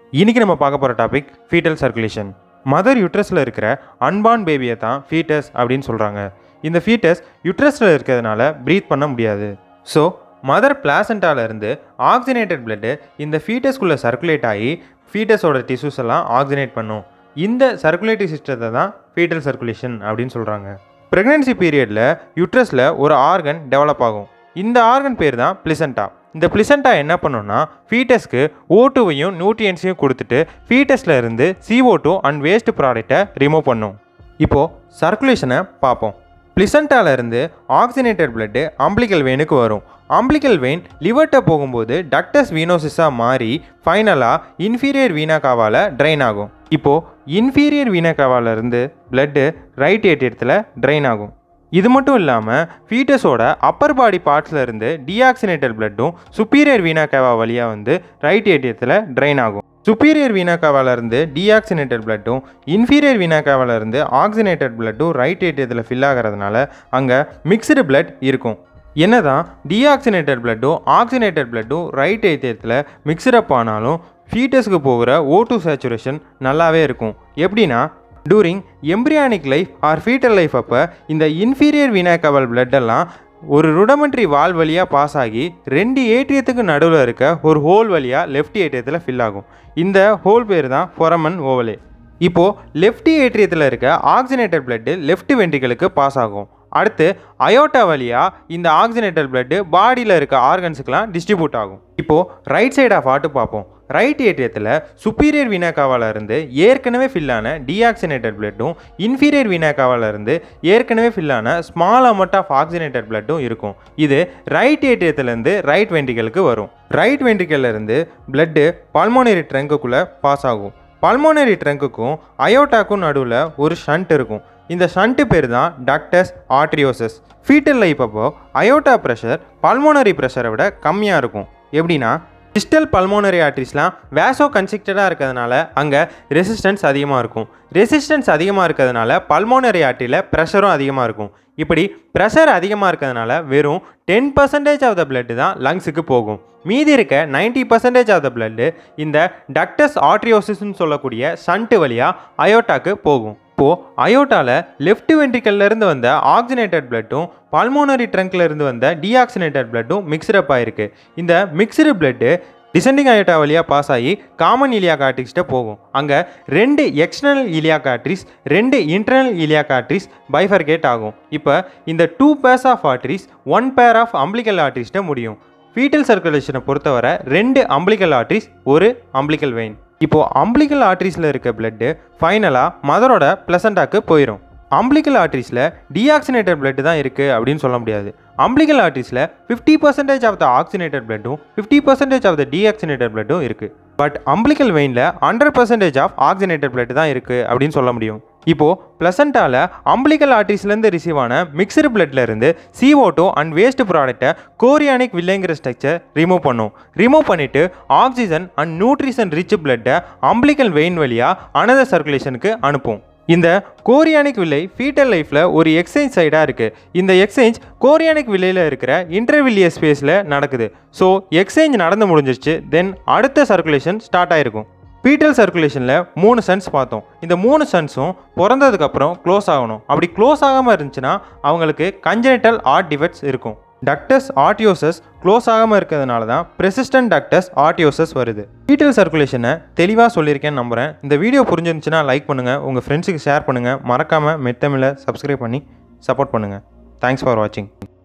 இன்னைக்கு நம்ம பார்க்க போகிற டாபிக் ஃபீட்டல் சர்க்குலேஷன் மதர் யுட்ரஸில் இருக்கிற அன்பான் பேபியை தான் ஃபீட்டஸ் அப்படின்னு சொல்கிறாங்க இந்த ஃபீட்டஸ் யுட்ரஸில் இருக்கிறதுனால ப்ரீத் பண்ண முடியாது ஸோ மதர் பிளாசண்டால இருந்து ஆக்சினேட்டட் பிளட்டு இந்த ஃபீட்டஸ்குள்ளே சர்க்குலேட் ஆகி ஃபீட்டஸோட டிஷ்யூஸ் எல்லாம் ஆக்சினேட் பண்ணும் இந்த சர்க்குலேட்டிவ் சிஸ்டத்தை தான் ஃபீட்டல் சர்க்குலேஷன் அப்படின்னு சொல்கிறாங்க ப்ரெக்னென்சி பீரியடில் யுட்ரஸில் ஒரு ஆர்கன் டெவலப் ஆகும் இந்த ஆர்கன் பேர் தான் பிளிசண்டா இந்த பிளிசண்டா என்ன பண்ணுன்னா ஃபீட்டஸ்க்கு ஓட்டுவையும் நியூட்ரியன்ஸையும் கொடுத்துட்டு ஃபீட்டஸில் இருந்து CO2 டூ அண்ட் வேஸ்ட் ப்ராடக்டை ரிமூவ் பண்ணும் இப்போது சர்க்குலேஷனை பார்ப்போம் பிளிசண்டால இருந்து ஆக்சினேட்டட் பிளட்டு அம்பிளிக்கல் வெயினுக்கு வரும் அம்பிளிக்கல் வெயின் லிவர்ட்ட போகும்போது டக்டஸ் வீனோசிஸாக மாறி ஃபைனலாக இன்ஃபீரியர் வீனாக்காவால் ட்ரைன் ஆகும் இப்போது இன்ஃபீரியர் வீனாக்காவால இருந்து பிளட்டு ரைட் ஏட்டியத்தில் ட்ரைன் ஆகும் இது மட்டும் இல்லாமல் ஃபீட்டஸோட அப்பர் பாடி பார்ட்ஸில் இருந்து டீஆக்சினேட்டட் பிளட்டும் சுப்பீரியர் வீனாக்காவா வழியாக வந்து ரைட் ஏட்டியத்தில் ட்ரைன் ஆகும் சுப்பீரியர் வீனாக்காவால இருந்து டீஆக்சினேட்டட் பிளட்டும் இன்ஃபீரியர் வீனாக்காவால இருந்து ஆக்சினேட்டட் பிளட்டும் ரைட் ஏட்டியத்தில் ஃபில் ஆகிறதுனால அங்கே மிக்சடு பிளட் இருக்கும் என்னதான் டீஆக்சினேட்டட் பிளட்டும் ஆக்சினேட்டட் பிளட்டும் ரைட் ஏத்தியத்தில் மிக்சரப் ஆனாலும் ஃபீட்டஸ்க்கு போகிற ஓ டூ சேச்சுரேஷன் நல்லாவே இருக்கும் எப்படின்னா during embryonic life or fetal life அப்போ இந்த இன்ஃபீரியர் வீனாக்கவல் பிளட்டெல்லாம் ஒரு ருடமெண்ட்ரி வால் வழியாக பாஸ் ஆகி ரெண்டு ஏற்றியத்துக்கு நடுவில் இருக்க ஒரு ஹோல் வழியாக லெஃப்ட் ஏற்றியத்தில் ஃபில் ஆகும் இந்த ஹோல் பேர் தான் ஃபொரமன் ஓவலே இப்போது லெஃப்ட் ஏற்றியத்தில் இருக்க ஆக்சினேட்டட் பிளட்டு லெஃப்ட் வென்ட்ரிகளுக்கு பாஸ் ஆகும் அடுத்து அயோட்டா வழியாக இந்த ஆக்சினேட்டட் பிளட்டு பாடியில் இருக்க ஆர்கன்ஸுக்கெலாம் டிஸ்ட்ரிபியூட் ஆகும் இப்போது ரைட் சைட் ஆஃப் ஆட்டு பார்ப்போம் ரைட் ஏற்றியத்தில் சுப்பீரியர் வீனாக்காவால இருந்து ஏற்கனவே ஃபில்லான டீஆக்சினேட்டட் பிளட்டும் இன்ஃபீரியர் வீனாக்காவால இருந்து ஏற்கனவே ஃபில்லான ஸ்மால் அமௌண்ட் ஆஃப் ஆக்சினேட்டட் பிளட்டும் இருக்கும் இது ரைட் ஏற்றியத்துலேருந்து ரைட் வென்ட்ரிகளுக்கு வரும் ரைட் வென்ட்ரிக்கல்லேருந்து பிளட்டு பல்மோனரி ட்ரங்குக்குள்ளே பாஸ் ஆகும் பல்மோனரி ட்ரங்குக்கும் அயோட்டாக்கும் நடுவில் ஒரு ஷண்ட் இருக்கும் இந்த ஷண்ட்டு பேர் தான் டக்டஸ் ஆட்ரியோசஸ் ஃபீட்டல் லைஃப் அப்போ அயோட்டா ப்ரெஷர் பல்மோனரி ப்ரெஷரை விட கம்மியாக இருக்கும் எப்படின்னா டிஸ்டல் பல்மோனரி ஆர்ட்ரிஸ்லாம் வேசோ கன்ஸ்ட்ரக்டடாக இருக்கிறதுனால அங்கே ரெசிஸ்டன்ஸ் அதிகமாக இருக்கும் ரெசிஸ்டன்ஸ் அதிகமாக இருக்கிறதுனால பல்மோனரி ஆர்ட்ரியில் ப்ரெஷரும் அதிகமாக இருக்கும் இப்படி ப்ரெஷர் அதிகமாக இருக்கிறதுனால வெறும் ten percentage of the blood தான் லங்ஸுக்கு போகும் மீதி இருக்க ninety percentage of the blood இந்த டக்டஸ் ஆட்ரியோசிஸ்னு சொல்லக்கூடிய சன்ட்டு வழியாக அயோட்டாக்கு போகும் இப்போது அயோட்டாவில் லெஃப்ட் வென்ட்ரிக்கல்லேருந்து வந்த ஆக்சினேட்டட் பிளட்டும் பல்மோனரி ட்ரங்க்ல இருந்து வந்த டீஆக்சினேட்டட் பிளட்டும் மிக்சரப் ஆயிருக்கு இந்த மிக்சடு பிளட்டு டிசெண்டிங் அயோட்டா வழியாக பாஸ் ஆகி காமன் இலியாக் ஆர்ட்ரிஸ்ட்டை போகும் அங்கே ரெண்டு எக்ஸ்டர்னல் இலியாக் ஆர்ட்ரிஸ் ரெண்டு இன்டர்னல் இலியாக் ஆர்ட்ரிஸ் பைஃபர்கேட் ஆகும் இப்போ இந்த two pairs of arteries one pair of umbilical ஆர்ட்ரிஸ்ட்டை முடியும் ஃபீட்டல் சர்க்குலேஷனை பொறுத்தவரை ரெண்டு அம்பிளிக்கல் ஆர்ட்ரிஸ் ஒரு அம்பிளிக்கல் வெயின் இப்போது அம்பிளிக்கல் ஆர்ட்ரிஸில் இருக்க பிளட்டு ஃபைனலாக மதரோட பிளசண்டாக்கு போயிடும் அம்பிளிக்கல் ஆர்ட்ரிஸில் டீஆக்சினேட்டட் பிளட் தான் இருக்குது அப்படின்னு சொல்ல முடியாது அம்பிளிக்கல் ஆர்ட்ரிஸில் fifty percentage of the oxygenated பிளட்டும் fifty percentage of the deoxygenated பிளட்டும் இருக்குது பட் அம்பிளிக்கல் வெயினில் hundred percentage of oxygenated blood தான் இருக்குது அப்படின்னு சொல்ல முடியும் இப்போது பிளசண்டாவில் அம்பிளிக்கல் ஆர்ட்ரிஸ்லேருந்து ரிசீவ் ஆன மிக்சடு பிளட்ல இருந்து CO2 அண்ட் வேஸ்ட் ப்ராடக்ட்டை கோரியானிக் வில்லைங்கிற ஸ்ட்ரக்சர் ரிமூவ் பண்ணும் ரிமூவ் பண்ணிவிட்டு ஆக்சிஜன் அண்ட் நியூட்ரிஷன் ரிச் பிளட்டை அம்பிளிக்கல் வெயின் வழியாக அனதர் சர்க்குலேஷனுக்கு அனுப்பும் இந்த கோரியானிக் வில்லை ஃபீட்டல் லைஃப்பில் ஒரு எக்ஸ்சேஞ்ச் சைடாக இருக்குது இந்த எக்ஸ்சேஞ்ச் கோரியானிக் வில்லையில் இருக்கிற இன்டர்வில்லியர் ஸ்பேஸில் நடக்குது ஸோ எக்ஸ்சேஞ்ச் நடந்து முடிஞ்சிருச்சு தென் அடுத்த சர்க்குலேஷன் ஸ்டார்ட் ஆயிருக்கும் ஃபீட்டல் சர்க்குலேஷனில் மூணு சன்ஸ் பார்த்தோம் இந்த மூணு சன்ஸும் பிறந்ததுக்கப்புறம் க்ளோஸ் ஆகணும் அப்படி க்ளோஸ் ஆகாமல் இருந்துச்சுன்னா அவங்களுக்கு கஞ்சனிட்டல் ஆர்ட் டிஃபெக்ட்ஸ் இருக்கும் டக்டஸ் ஆர்டியோசஸ் க்ளோஸ் ஆகாமல் இருக்கிறதுனால தான் பிரசிஸ்டன்ட் டக்டஸ் ஆர்டியோசஸ் வருது ஃபீட்டல் சர்க்குலேஷனை தெளிவாக சொல்லியிருக்கேன்னு நம்புகிறேன் இந்த வீடியோ புரிஞ்சிருந்துச்சுன்னா லைக் பண்ணுங்கள் உங்கள் ஃப்ரெண்ட்ஸுக்கு ஷேர் பண்ணுங்கள் மறக்காமல் மெத்தமில் சப்ஸ்கிரைப் பண்ணி சப்போர்ட் பண்ணுங்கள் தேங்க்ஸ் ஃபார் வாட்சிங்